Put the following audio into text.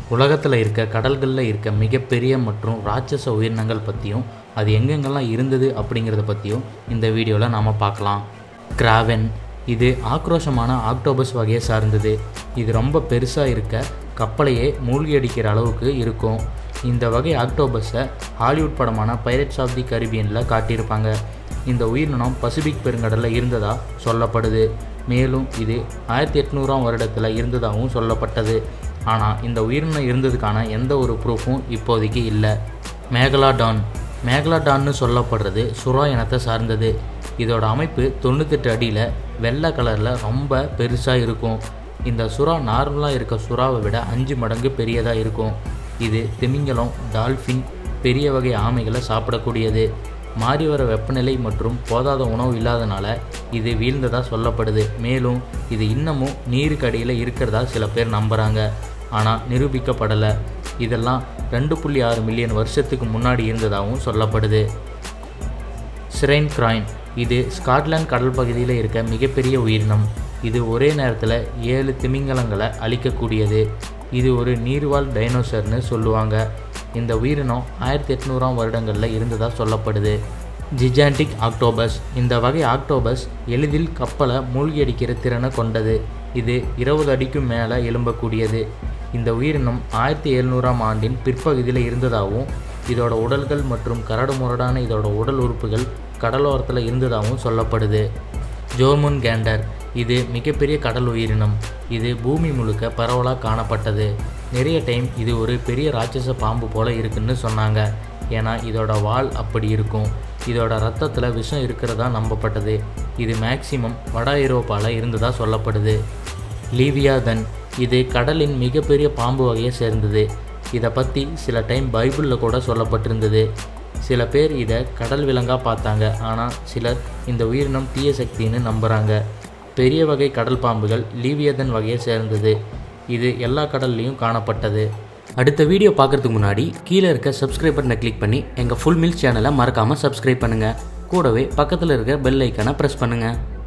உலகத்தில் இருக்க கடல்களில் இருக்க மிகப்பெரிய மற்றும் ராட்சச உயிரினங்கள் பற்றியும் அது எங்கெங்கெல்லாம் இருந்தது அப்படிங்கிறத பற்றியும் இந்த வீடியோவில் நாம் பார்க்கலாம் கிராவென் இது ஆக்ரோஷமான ஆக்டோபஸ் வகையை சார்ந்தது இது ரொம்ப பெருசாக இருக்க கப்பலையே மூழ்கி அடிக்கிற அளவுக்கு இருக்கும் இந்த வகை ஆக்டோபஸை ஹாலிவுட் படமான பைரட்ஸ் ஆஃப் தி கரிபியனில் காட்டியிருப்பாங்க இந்த உயிரினம் பசிபிக் பெருங்கடலில் இருந்ததா சொல்லப்படுது மேலும் இது ஆயிரத்தி எட்நூறாம் வருடத்தில் இருந்ததாகவும் சொல்லப்பட்டது ஆனால் இந்த உயிரினம் இருந்ததுக்கான எந்த ஒரு ப்ரூஃபும் இப்போதைக்கு இல்லை மேகலாடான் மேகலாடான்னு சொல்லப்படுறது சுறா இனத்தை சார்ந்தது இதோட அமைப்பு தொண்ணூத்தெட்டு அடியில் வெள்ளை கலரில் ரொம்ப பெருசாக இருக்கும் இந்த சுறா நார்மலாக இருக்க சுறாவை விட அஞ்சு மடங்கு பெரியதாக இருக்கும் இது திமிங்கலம் டால்ஃபின் பெரிய வகை ஆமைகளை சாப்பிடக்கூடியது மாறி வர வெப்பநிலை மற்றும் போதாத உணவு இல்லாதனால இது வீழ்ந்ததாக சொல்லப்படுது மேலும் இது இன்னமும் நீருக்கு அடியில் இருக்கிறதா சில பேர் நம்புகிறாங்க ஆனால் நிரூபிக்கப்படலை இதெல்லாம் ரெண்டு புள்ளி ஆறு மில்லியன் வருஷத்துக்கு முன்னாடி இருந்ததாகவும் சொல்லப்படுது சிரைன் கிராயின் இது ஸ்காட்லாந்து கடல் பகுதியில் இருக்க மிகப்பெரிய உயிரினம் இது ஒரே நேரத்தில் ஏழு திமிங்கலங்களை அழிக்கக்கூடியது இது ஒரு நீர்வாழ் டைனோசர்னு சொல்லுவாங்க இந்த உயிரினம் ஆயிரத்தி எட்நூறாம் வருடங்களில் இருந்ததாக சொல்லப்படுது ஜிஜாண்டிக் ஆக்டோபஸ் இந்த வகை ஆக்டோபஸ் எளிதில் கப்பலை மூழ்கியடிக்கிற திறனை கொண்டது இது இருபது அடிக்கும் மேலே எழும்பக்கூடியது இந்த உயிரினம் ஆயிரத்தி எழுநூறாம் ஆண்டின் பிற்பகுதியில் இருந்ததாகவும் இதோட உடல்கள் மற்றும் கரடுமுரடான இதோட உடல் உறுப்புகள் கடலோரத்தில் இருந்ததாகவும் சொல்லப்படுது ஜோர்முன் கேண்டர் இது மிகப்பெரிய கடல் உயிரினம் இது பூமி முழுக்க பரவலாக காணப்பட்டது நிறைய டைம் இது ஒரு பெரிய ராட்சச பாம்பு போல் இருக்குன்னு சொன்னாங்க ஏன்னா இதோட வால் அப்படி இருக்கும் இதோட ரத்தத்தில் விஷம் இருக்கிறதா நம்பப்பட்டது இது மேக்சிமம் வட ஐரோப்பாவில் இருந்ததாக சொல்லப்படுது லீவியாதன் இது கடலின் மிகப்பெரிய பாம்பு வகையை சேர்ந்தது இதை பற்றி சில டைம் பைபிளில் கூட சொல்லப்பட்டிருந்தது சில பேர் இதை கடல் விலங்காக பார்த்தாங்க ஆனால் சிலர் இந்த உயிரினம் தீய சக்தின்னு நம்புகிறாங்க பெரிய வகை கடல் பாம்புகள் லீவியதன் வகையை சேர்ந்தது இது எல்லா கடல்லையும் காணப்பட்டது அடுத்த வீடியோ பார்க்குறதுக்கு முன்னாடி கீழே இருக்க சப்ஸ்கிரைப் பட்டனை கிளிக் பண்ணி எங்கள் ஃபுல் மில்ஸ் சேனலை மறக்காமல் சப்ஸ்கிரைப் பண்ணுங்கள் கூடவே பக்கத்தில் இருக்க பெல் ஐக்கனை ப்ரெஸ் பண்ணுங்கள்